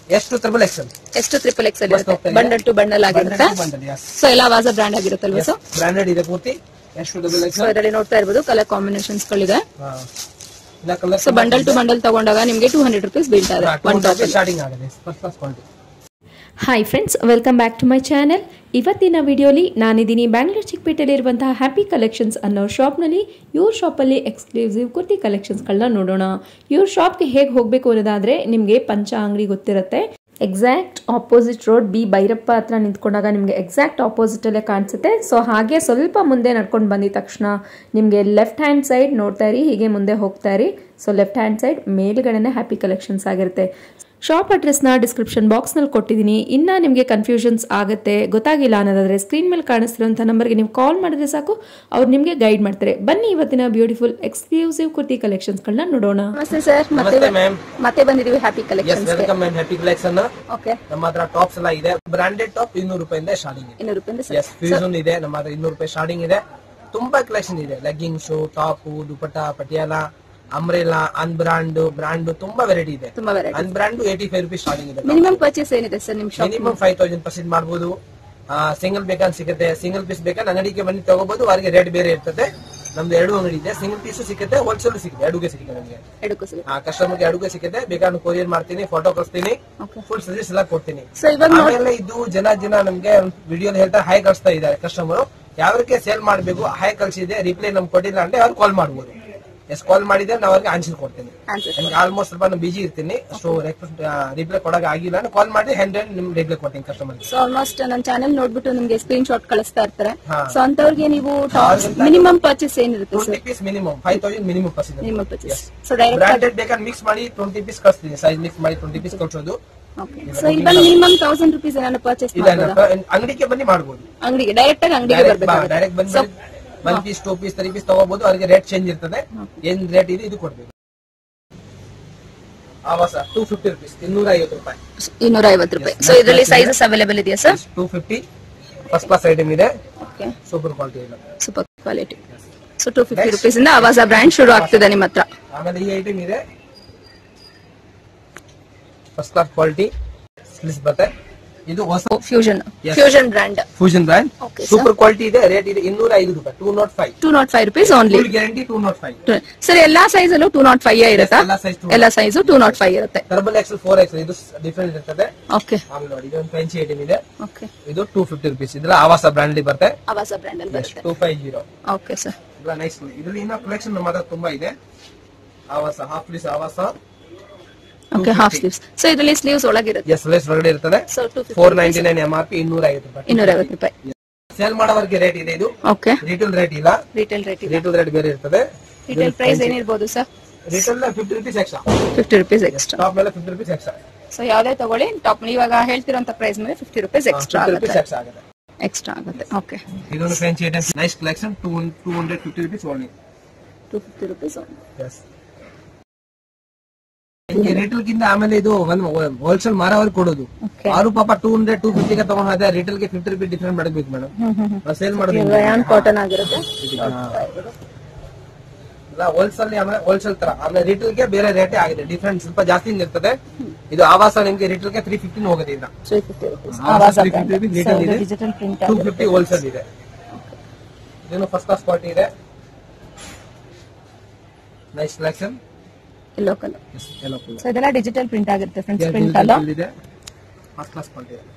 ಎಷ್ಟು triple XL ಎಷ್ಟು triple X ಬಸ್ ಹೋಗ್ತಾ ಇದೆ. ಬಂಡಲ್ ಟು ಬಂಡಲ್ ಆಗಿರುತ್ತೆ ಬಂಡಲ್ ಯಸ್ ಸೊ ಎಲ್ಲ ವಾಸ ಬ್ರ್ಯಾಂಡ್ ಆಗಿರುತ್ತಲ್ವಾ ಸೊ ಬ್ರಾಂಡೆಡ್ ಇದೆ ಪೂರ್ತಿ ಎಷ್ಟು ಡಬಲ್ ಸೊ ಎಕ್ಸೆಲ್ ಇದರಲ್ಲಿ ನೋಡ್ತಾ ಇರ್ಬೋದು ಕಲರ್ ಕಾಂಬಿನೇಷನ್ಸ್ ಗಳಿದೆ ಇಲ್ಲ colour so bundle to bundle ತಗೊಂಡಾಗ ನಿಮ್ಗೆ ಟೂ ಹಂಡ್ರೆಡ್ ರುಪೀಸ್ ಬೀಳ್ತಾ ಇದೆ ಒನ್ ಟಾಪ್ ಸ್ಟಾರ್ಟಿಂಗ್ ಆಗಿದೆ first class quality hi friends welcome back to my channel ಇವತ್ತಿನ ವಿಡಿಯೋಲಿ ನಾನಿದ್ದೀನಿ ಬ್ಯಾಂಗ್ಳೂರ್ ಚಿಕ್ಕಪೇಟೆಯಲ್ಲಿರುವಂತಹ ಹ್ಯಾಪಿ ಕಲೆಕ್ಷನ್ಸ್ ಅನ್ನೋ ಶಾಪ್ನಲ್ಲಿ ಇವ್ರ ಶಾಪಲ್ಲಿ ಎಕ್ಸ್ಕ್ಲೂಸಿವ್ ಕುರ್ತಿ ಕಲೆಕ್ಷನ್ಸ್ಗಳನ್ನ ನೋಡೋಣ ಇವ್ರ ಶಾಪ್ಗೆ ಹೇಗೆ ಹೋಗಬೇಕು ಅನ್ನೋದಾದರೆ ನಿಮಗೆ ಪಂಚ ಅಂಗಡಿ ಗೊತ್ತಿರುತ್ತೆ exact opposite road B Bhyrappa ಹತ್ರ ನಿಂತ್ಕೊಂಡಾಗ ನಿಮಗೆ ಎಕ್ಸಾಕ್ಟ್ ಆಪೋಸಿಟಲ್ಲೇ ಕಾಣಿಸುತ್ತೆ ಸೊ ಹಾಗೆ ಸ್ವಲ್ಪ ಮುಂದೆ ನಡ್ಕೊಂಡು ಬಂದಿದ ತಕ್ಷಣ ನಿಮಗೆ ಲೆಫ್ಟ್ ಹ್ಯಾಂಡ್ ಸೈಡ್ ನೋಡ್ತಾ ಇರಿ ಹೀಗೆ ಮುಂದೆ ಹೋಗ್ತಾ ಇರಿ ಸೊ ಲೆಫ್ಟ್ ಹ್ಯಾಂಡ್ ಸೈಡ್ ಮೇಲ್ಗಡೆನೆ ಹ್ಯಾಪಿ ಕಲೆಕ್ಷನ್ಸ್ ಆಗಿರುತ್ತೆ ಶಾಪ್ ಅಡ್ರೆಸ್ನ ಡಿಸ್ಕ್ರಿಪ್ಷನ್ ಬಾಕ್ಸ್ನಲ್ಲಿ ಕೊಟ್ಟಿದ್ದೀನಿ ಇನ್ನು ನಿಮಗೆ ಕನ್ಫ್ಯೂಷನ್ಸ್ ಆಗುತ್ತೆ ಗೊತ್ತಾಗಿಲ್ಲ ಅನ್ನೋದಾದರೆ ಸ್ಕ್ರೀನ್ ಮೇಲೆ ಕಾಣಿಸ್ತಿರೋಂಥ ನಂಬರ್ಗೆ ನೀವು ಕಾಲ್ ಮಾಡಿದ್ರೆ ಸಾಕು ಅವ್ರು ನಿಮಗೆ ಗೈಡ್ ಮಾಡ್ತಾರೆ ಬನ್ನಿ ಇವತ್ತಿನ ಬ್ಯೂಟಿಫುಲ್ ಎಕ್ಸ್ಕ್ಲೂಸಿವ್ ಕುರ್ತಿ ಕಲೆಕ್ಷನ್ಸ್ಗಳನ್ನ ನೋಡೋಣ ನಮಸ್ತೆ ಸರ್ ಮತ್ತೆ ನಮಸ್ತೆ ಮ್ಯಾಮ್ ಮತ್ತೆ ಬಂದಿದೀವಿ happy S collections welcome ma'am happy collection okay ನಮ್ಮ ಹತ್ರ ಟಾಪ್ಸ್ ಎಲ್ಲ ಇದೆ ಬ್ರಾಂಡೆಡ್ ಟಾಪ್ ಇನ್ನೂರು ರೂಪಾಯಿಂದ ಸ್ಟಾರ್ಟಿಂಗ್ ಇದೆ ಇನ್ನೂರು ರೂಪಾಯಿ ಎಸ್ ಫ್ಯೂಸನ್ ಇದೆ ನಮ್ಮ ಹತ್ರ ಇನ್ನೂರು ರೂಪಾಯಿ ಸ್ಟಾರ್ಟಿಂಗ್ ಇದೆ ತುಂಬಾ ಕಲೆಕ್ಷನ್ ಇದೆ leggings top dupatta Patiala umbrella unbrand brand ತುಂಬಾ ವೆರೈಟಿ ಇದೆ ತುಂಬಾ variety unbrand eighty five rupees starting ಇದೆ ಮಿನಿಮಮ್ ಪರ್ಚೇಸ್ ಏನಿದೆ ಸರ್ ನಿಮ್ shop minimum five thousand percent ಮಾಡಬಹುದು ಸಿಂಗಲ್ ಬೇಕಂತ ಸಿಗುತ್ತೆ ಸಿಂಗಲ್ ಪೀಸ್ ಬೇಕಂತ ಅಂಗಡಿಗೆ ಬಂದು ತಗೋಬಹುದು ಅವರಿಗೆ ರೇಟ್ ಬೇರೆ ಇರ್ತದೆ ನಮ್ದು ಎರಡು ಅಂಗಡಿ ಇದೆ ಸಿಂಗಲ್ ಪೀಸ್ ಸಿಗುತ್ತೆ ಹೋಲ್ಸೇಲ್ ಸಿಗುತ್ತೆ ಎರಡುಗೆ ಸಿಗುತ್ತೆ ನಮಗೆ ಎಡಕ್ಕೂ ಸಿಗುತ್ತೆ ಆ ಕಸ್ಟಮರ್ಗೆ ಎರಡುಗೆ ಸಿಗುತ್ತೆ ಬೇಕಾದ್ರೆ ಕೊರಿಯರ್ ಮಾಡ್ತೀನಿ ಫೋಟೋ ಕಳಿಸ್ತೀನಿ ಓಕೆ ಫುಲ್ ಸರ್ವಿಸ್ ಎಲ್ಲ ಕೊಡ್ತೀನಿ ಸೊ ಇವಾಗ ನೋಡ್ ಆಮೇಲೆ ಇದು ಜನ ಜನ ನಮ್ಗೆ ವಿಡಿಯೋ ಹೇಳ್ತಾ ಹೈ ಕಳಿಸ್ತಾ ಇದ್ದಾರೆ ಕಸ್ಟಮರ್ ಯಾವ್ದಕ್ಕೆ ಸೇಲ್ ಮಾಡ್ಬೇಕು ಹೈ ಕಳ್ಸಿದೆ ರಿಪ್ಲೈ ನಮ್ಗೆ ಕೊಟ್ಟಿಲ್ಲ ಅಂದ್ರೆ ಅವ್ರು ಕಾಲ್ ಮಾಡ್ಬೋದು ಎಸ್ ಕಾಲ್ ಮಾಡಿದ್ರೆ ನಾವು ಅವ್ರಿಗೆ ಆನ್ಸರ್ ಕೊಡ್ತೀನಿ ಆನ್ಸರ್ ನನಗೆ ಆಲ್ಮೋಸ್ಟ್ ಸ್ವಲ್ಪ ನಾನು ಬಿಜಿ ಇರ್ತೀನಿ ಸೊ ರಿಪ್ಲೈ ಕೊಡಕ್ ಆಗಿಲ್ಲ ನಾನು ಕಾಲ್ ಮಾಡಿ ಹಂಡ್ರೆಡ್ ನಿಮ್ ರಿಪ್ಲೈ ಕೊಡ್ತೀನಿ ಕಸ್ಟಮರ್ ಸೊ ಆಲ್ಮೋಸ್ಟ್ ನನ್ನ ಚಾನೆಲ್ ನೋಡ್ಬಿಟ್ಟು ನಿಮ್ಗೆ ಸ್ಕ್ರೀನ್ ಶಾಟ್ ಕಳಿಸ್ತಾ ಇರ್ತಾರೆ ಹಾ. ಸೊ ಅಂತವ್ರಿಗೆ ನೀವು ಮಿನಿಮಮ್ ಪರ್ಚೇಸ್ ಏನಿರುತ್ತೆ sir twenty piece minimum five thousand minimum percent minimum purchase so direct branded ಬೇಕಾದ್ರೆ ಮಿಕ್ಸ್ ಮಾಡಿ ಟ್ವೆಂಟಿ ಪೀಸ್ ಕಳಿಸ್ತೀನಿ ಸೈಜ್ ಮಿಕ್ಸ್ ಮಾಡಿ ಟ್ವೆಂಟಿ ಪೀಸ್ ಕಳ್ಸೋದು ಓಕೆ ಸೊ ಇಲ್ಲಿ ಬಂದು ಮಿನಿಮಮ್ ತೌಸಂಡ್ ರುಪೀಸ್ ಏನಾದ್ರು ಪರ್ಚೇಸ್ ಇಲ್ಲ ಮಾಡ್ಬೋದಾ ಅಂಗಡಿಗೆ ಬನ್ನಿ ಮಾಡ್ಬೋದು ಅಂಗಡಿಗೆ ಡೈರೆಕ್ಟ್ ಆಗಿ ಅಂಗಡಿಗೆ ಬರ್ಬೇಕಾಗುತ್ತೆ ಡೈರೆಕ್ಟ್ ಬಂದು one piece two piece three piece ತಗೋಬಹುದು ಅವ್ರಿಗೆ ರೇಟ್ ಚೇಂಜ್ ಇರ್ತದೆ ಏನ್ ರೇಟ್ ಇದೆ ಇದು ಕೊಡ್ಬೇಕು ಆವಾಸ ಟೂ ಫಿಫ್ಟಿ ರುಪೀಸ್ ಇನ್ನೂರ ಐವತ್ತು ರೂಪಾಯಿ ಇನ್ನೂರ ಐವತ್ತು ರೂಪಾಯಿ ಸೊ ಇದರಲ್ಲಿ ಸೈಜಸ್ ಅವೈಲೇಬಲ್ ಇದೆಯಾ sir two fifty first class item ಇದೆ ಓಕೆ ಸೂಪರ್ ಕ್ವಾಲಿಟಿ ಇದೆ super quality so two fifty rupees ಇಂದ ಆವಾಸ ಬ್ರ್ಯಾಂಡ್ ಶುರು ಆಗ್ತಿದೆ ನಿಮ್ಮ ಹತ್ರ ಆಮೇಲೆ ಈ ಐಟಮ್ ಇದೆ ಫಸ್ಟ್ ಕ್ಲಾಸ್ ಕ್ವಾಲಿಟಿ ಸ್ಲಿಸ್ ಬರುತ್ತೆ ಇದು ಹೊಸ fusion Yes. Fusion brand fusion brand Okay, super quality ಇದೆ ರೇಟ್ ಇದೆ ಇನ್ನೂರ ಐದು ರೂಪಾಯಿ two nought five two nought five rupees only full guarantee two nought five sir ಎಲ್ಲಾ ಸೈಜ್ ಅಲ್ಲೂ ಟೂ ನಾಟ್ ಫೈವ್ ಇರುತ್ತಾ ಎಲ್ಲ size two- ಎಲ್ಲ ಸೈಜು ಟೂ ನಾಟ್ ಫೈವ್ ಇರುತ್ತೆ ಟರ್ಬಲ್ ಎಕ್ಸಲ್ ಫೋರ್ ಎಕ್ಸಲ್ ಇದು ಡಿಫ್ರೆಂಟ್ ಇರ್ತದೆ ಓಕೆ ಆಮೇಲೆ ನೋಡಿ ಇದೊಂದು ಫ್ರೆಂಚ್ ಐಟಮ್ ಇದೆ ಓಕೆ ಇದು ಟೂ ಫಿಫ್ಟಿ ರುಪೀಸ್ ಇದ್ರ ಆವಾಸ ಬ್ರಾಂಡ್ ಬರುತ್ತೆ ಆವಾಸ ಬ್ರ್ಯಾಂಡ್ ಅಲ್ಲಿ ಬರುತ್ತೆ two five zero okay sir ಇಲ್ಲ ನೈಸ್ ಇದ್ರಲ್ಲಿ ಇನ್ನೂ ಕಲೆಕ್ಷನ್ ನಮ್ಮ ಹತ್ರ ತುಂಬಾ ಇದೆ Avaasa half sleeves Avaasa okay half sleeves so ಇದರಲ್ಲಿ ಸ್ಲೀವ್ಸ್ ಒಳಗಿರುತ್ತೆ ಎಸ್ ಲೆಸ್ ಹೊರಗಡೆ ಇರ್ತದೆ so two four ninety nine M R P ಇನ್ನೂರ ಐವತ್ತು ರೂಪಾಯಿ ಇನ್ನೂರ ಐವತ್ತು ರೂಪಾಯಿ ಸೇಲ್ ಮಾಡೋವರಿಗೆ ರೇಟ್ ಇದೆ ಇದು ಓಕೆ ರಿಟೇಲ್ ರೇಟ್ ಇಲ್ಲ ರಿಟೇಲ್ ರೇಟ್ ಇದೆ ರಿಟೇಲ್ ರೇಟ್ ಬೇರೆ ಇರ್ತದೆ ರಿಟೇಲ್ ಪ್ರೈಸ್ ಏನಿರ್ಬೋದು sir retail fifty rupees extra fifty rupees extra top ಮೇಲೆ ಫಿಫ್ಟಿ ರುಪೀಸ್ ಎಕ್ಸ್ಟ್ರಾ ಸೊ ಯಾವ್ದೇ ತಗೊಳ್ಳಿ ಟಾಪ್ ಇವಾಗ ಹೇಳ್ತಿರೋಂತ ಪ್ರೈಸ್ ಮೇಲೆ fifty rupees extra fifty rupees ಆಗುತ್ತೆ ಎಕ್ಸ್ಟ್ರಾ ಆಗುತ್ತೆ ಎಕ್ಸ್ಟ್ರಾ ಆಗುತ್ತೆ ಓಕೆ ಇದೊಂದು French item nice collection two two hundred fifty rupees only two fifty rupees yes retail ಗಿಂತ ಆಮೇಲೆ ಇದು ಹೋಲ್ಸೇಲ್ ಮಾರವ್ರಿಗೆ ಕೊಡೋದು Okay. ಆರು ಪಾಪ ಟೂ ಹಂಡ್ರೆಡ್ ಟೂ ಫಿಫ್ಟಿಗೆ ತಗೊಂಡ್ ರಿಟೇಲ್ ಗೆ ಫಿಫ್ಟಿ ರುಪೀಸ್ ಡಿಫ್ರೆಂಟ್ ಮಾಡಬೇಕು ಮೇಡಮ್ ಸೇಲ್ ಮಾಡೋದು ರಯಾನ್ ಕಾಟನ್ ಆಗಿರುತ್ತೆ ಹೋಲ್ಸೇಲ್ ಆಮೇಲೆ ಹೋಲ್ಸೇಲ್ ತರ ಆಮೇಲೆ ರಿಟೇಲ್ ಗೆ ಬೇರೆ ರೇಟೇ ಆಗಿದೆ ಡಿಫ್ರೆಂಟ್ ಸ್ವಲ್ಪ ಜಾಸ್ತಿ ಇರ್ತದೆ ಇದು ಆವಾಸ ನಿಮ್ಗೆ ರಿಟೇಲ್ ಗೆ ತ್ರೀ ಫಿಫ್ಟಿ ಹೋಗೋದು ಇಲ್ಲ ತ್ರೀ ಫಿಫ್ಟಿ ರುಪೀಸ್ ಆವಾಸ 350 rupees retail ಇದೆ. Digital print two fifty wholesale ಇದೆ ಇದೇನು ಫಸ್ಟ್ ಕ್ಲಾಸ್ ಕ್ವಾಲಿಟಿ ಇದೆ ನೈಸ್ ಕಲೆಕ್ಷನ್ ಎಲ್ಲೋ ಕಲರ್ ಎಲ್ಲ ಸೊ ಇದೆಲ್ಲ ಡಿಜಿಟಲ್ ಪ್ರಿಂಟ್ ಆಗಿರುತ್ತೆ ಫ್ರೆಂಡ್ಸ್ ಪ್ರಿಂಟ್ ಅಲ್ಲ ಇದೆ ಫಸ್ಟ್ ಕ್ಲಾಸ್ ಕ್ವಾಲಿಟಿ ಇದೆ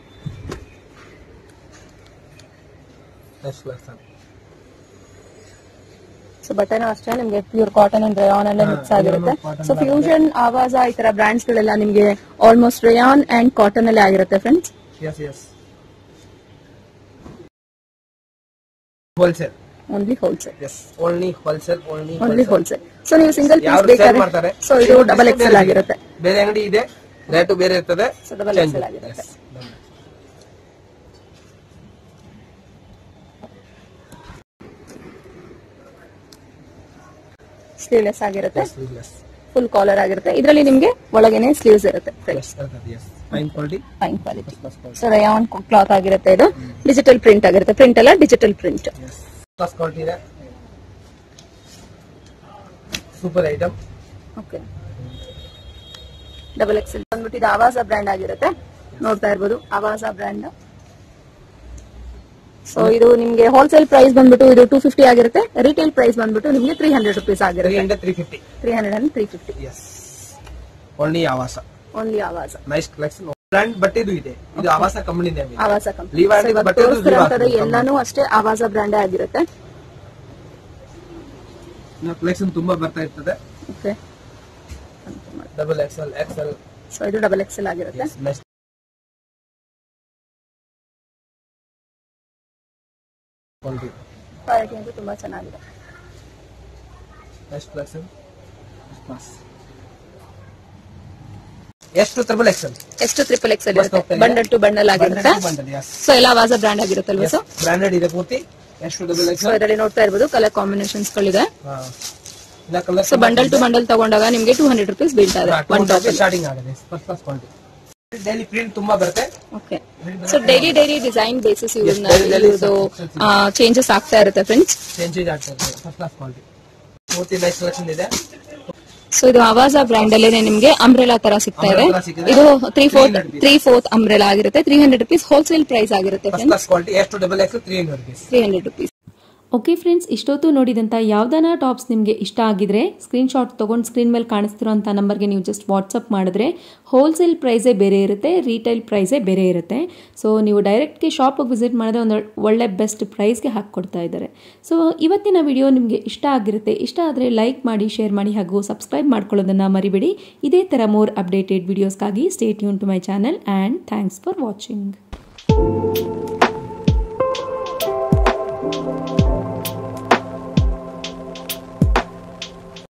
ನೈಸ್ ಕಲೆಕ್ಷನ್ ಸೊ ಬಟನ್ ಅಷ್ಟೇ ನಿಮ್ಗೆ ಪ್ಯೂರ್ ಕಾಟನ್ ಅಂಡ್ ರೇಯಾನ್ ಎಲ್ಲ ಮಿಕ್ಸ್ ಆಗಿರುತ್ತೆ ಸೊ ಫ್ಯೂಷನ್ ಆವಾಜ ಈ ತರ ಬ್ರಾಂಡ್ಸ್ ಗಳೆಲ್ಲ ನಿಮ್ಗೆ ಆಲ್ಮೋಸ್ಟ್ ರೇಯಾನ್ ಅಂಡ್ ಕಾಟನ್ ಅಲ್ಲೇ ಆಗಿರುತ್ತೆ friends yes yes wholesale only wholesale yes only wholesale only only wholesale so ನೀವು ಸಿಂಗಲ್ ಪೀಸ್ ಯಾರು ಸೇಲ್ ಮಾಡ್ತಾರೆ ಬೇಕಾದ್ರೆ ಸೊ ಇದು ಡಬಲ್ ಎಕ್ಸೆಲ್ ಆಗಿರುತ್ತೆ ಬೇರೆ ಅಂಗಡಿ ಇದೆ ರೇಟು ಬೇರೆ ಇರ್ತದೆ ಸೊ ಡಬಲ್ Change. ಎಕ್ಸೆಲ್ ಆಗಿರುತ್ತೆ Yes. ಸ್ಲೀವ್ಲೆಸ್ ಆಗಿರುತ್ತೆ Yes, yes. ಫುಲ್ ಕಾಲರ್ ಆಗಿರುತ್ತೆ ಇದರಲ್ಲಿ ನಿಮ್ಗೆ ಒಳಗೇನೆ ಸ್ಲೀವ್ಸ್ ಇರುತ್ತೆ Yes, ಇರ್ತದೆ, yes. Fine quality. Fine quality First quality. So rayon cloth ಆಗಿರುತ್ತೆ ಇದು ಡಿಜಿಟಲ್ ಪ್ರಿಂಟ್ ಆಗಿರುತ್ತೆ ಪ್ರಿಂಟ್ ಅಲ್ಲ digital print Yes. First quality ಇದೆ super item okay double XL ಬಂದ್ಬಿಟ್ಟು ಇದು ಆವಾಸ ಬ್ರ್ಯಾಂಡ್ ಆಗಿರುತ್ತೆ ನೋಡ್ತಾ ಇರ್ಬೋದು ಆವಾಸ ಬ್ರ್ಯಾಂಡ್ ಸೊ ಇದು ನಿಮ್ಗೆ ಹೋಲ್ಸೇಲ್ ಪ್ರೈಸ್ ಬಂದ್ಬಿಟ್ಟು ಇದು ಟೂ ಫಿಫ್ಟಿ ಆಗಿರುತ್ತೆ ರಿಟೇಲ್ ಪ್ರೈಸ್ ಬಂದ್ಬಿಟ್ಟು ನಿಮ್ಗೆ ತ್ರೀ ಹಂಡ್ರೆಡ್ ರುಪೀಸ್ ತ್ರೀ ಆಗಿರುತ್ತೆ hundred three fifty three hundred and three fifty yes only Avaasa only Avaasa nice collection brand ಬಟ್ಟೆದು ಇದೆ ಇದು ಆವಾಸ ಕಂಪನಿದೆ ಆವಾಸ Levi ಕಂಪನಿ and ಬಟ್ಟೆದು Levi ತೋರಿಸ್ತಿರೋಂಥದ್ದು company. ಎಲ್ಲಾನು ಅಷ್ಟೇ ಆವಾಸ ಬ್ರ್ಯಾಂಡೇ ಆಗಿರುತ್ತೆ ಕಲೆಕ್ಷನ್ ತುಂಬಾ ಬರ್ತಾ ಇರ್ತದೆ okay double XL XL so ಇದು ಡಬಲ್ ಎಕ್ಸೆಲ್ ಆಗಿರುತ್ತೆ ನೆಕ್ಸ್ಟ್ ಕ್ವಾಲಿಟಿ ಕ್ವಾಲಿಟಿ ಅಂತೂ ತುಂಬಾ ಚೆನ್ನಾಗಿದೆ ನೆಕ್ಸ್ಟ್ ಕಲೆಕ್ಷನ್ ಎಷ್ಟು ತ್ರಿಬಲ್ ಎಕ್ಸೆಲ್ ಎಷ್ಟು ಟ್ರಿಪಲ್ ಎಕ್ಸೆಲ್ ಬಸ್ ಇರುತ್ತೆ ಹೋಗ್ತಾ ಇದೆ. ಬಂಡಲ್ ಟು ಬಂಡಲ್ ಆಗಿರುತ್ತೆ ಬಂಡಲ್ ಎಸ್ ಸೊ ಎಲ್ಲ ಆವಾಸ ಬ್ರ್ಯಾಂಡ್ ಆಗಿರುತ್ತಲ್ವಾ ಸೊ ಬ್ರಾಂಡೆಡ್ ಇದೆ ಪೂರ್ತಿ ಎಷ್ಟು ಡಬಲ್ ಸೊ ಎಕ್ಸೆಲ್ ಇದರಲ್ಲಿ ನೋಡ್ತಾ ಇರ್ಬೋದು ಕಲರ್ ಕಾಂಬಿನೇಷನ್ಸ್ ಗಳಿದೆ ಇನ್ನ colour so bundle to bundle ತಗೊಂಡಾಗ ನಿಮ್ಗೆ ಟೂ ಹಂಡ್ರೆಡ್ ರುಪೀಸ್ ಬೀಳ್ತಾ ಇದೆ ಒನ್ ಟಾಪ್ ಸ್ಟಾರ್ಟಿಂಗ್ ಆಗಿದೆ first class quality daily print ತುಂಬಾ ಬರುತ್ತೆ okay so daily daily design basis ಇವ್ರನ್ನ daily, daily ಇವ್ರದ್ದು ಚೇಂಜಸ್ ಆಗ್ತಾ ಇರುತ್ತೆ ಫ್ರೆಂಡ್ಸ್ ಚೇಂಜ್ ಆಗ್ತಾ ಇದೆ ಫಸ್ಟ್ ಕ್ಲಾಸ್ ಕ್ವಾಲಿಟಿ ಪೂರ್ತಿ ನೈಸ್ ಕಲೆಕ್ಷನ್ ಇದೆ ಸೊ ಇದು ಅವಾಜ ಬ್ರ್ಯಾಂಡ್ ಅಲ್ಲೇ ನಿಮ್ಗೆ ಅಂಬ್ರೆಲಾ ತರ ಸಿಗ್ತಾ ಇದೆ Umbrella ಸಿಕ್ಕಿದೆ. ಇದು three fourth 300 rupees. Three fourth umbrella ಆಗಿರುತ್ತೆ three hundred rupees wholesale price ಆಗಿರುತ್ತೆ ಫಸ್ಟ್ ಫ್ರೆಂಡ್ಸ್ ಕ್ಲಾಸ್ ಕ್ವಾಲಿಟಿ ಎಷ್ಟು double X three hundred rupees three hundred rupees okay friends ಇಷ್ಟೊತ್ತು ನೋಡಿದಂಥ ಯಾವ್ದಾನ ಟಾಪ್ಸ್ ನಿಮಗೆ ಇಷ್ಟ ಆಗಿದ್ರೆ ಸ್ಕ್ರೀನ್ಶಾಟ್ ತೊಗೊಂಡು ಸ್ಕ್ರೀನ್ ಮೇಲೆ ಕಾಣಿಸ್ತಿರೋಂಥ ನಂಬರ್ಗೆ ನೀವು ಜಸ್ಟ್ ವಾಟ್ಸಪ್ ಮಾಡಿದ್ರೆ ಹೋಲ್ಸೇಲ್ ಪ್ರೈಸೇ ಬೇರೆ ಇರುತ್ತೆ ರೀಟೈಲ್ ಪ್ರೈಸೇ ಬೇರೆ ಇರುತ್ತೆ ಸೊ ನೀವು ಡೈರೆಕ್ಟ್ಗೆ ಶಾಪಿಗೆ ವಿಸಿಟ್ ಮಾಡಿದ್ರೆ ಒಂದು ಒಳ್ಳೆ ಬೆಸ್ಟ್ ಪ್ರೈಸ್ಗೆ ಹಾಕ್ಕೊಡ್ತಾ ಇದ್ದಾರೆ ಸೊ ಇವತ್ತಿನ ವಿಡಿಯೋ ನಿಮಗೆ ಇಷ್ಟ ಆಗಿರುತ್ತೆ ಇಷ್ಟ ಆದರೆ ಲೈಕ್ ಮಾಡಿ ಶೇರ್ ಮಾಡಿ ಹಾಗೂ ಸಬ್ಸ್ಕ್ರೈಬ್ ಮಾಡ್ಕೊಳ್ಳೋದನ್ನು ಮರಿಬೇಡಿ ಇದೇ ಥರ ಮೋರ್ ಅಪ್ಡೇಟೆಡ್ ವಿಡಿಯೋಸ್ಗಾಗಿ ಸ್ಟೇಟ್ ಯೂನ್ to my channel and thanks for watching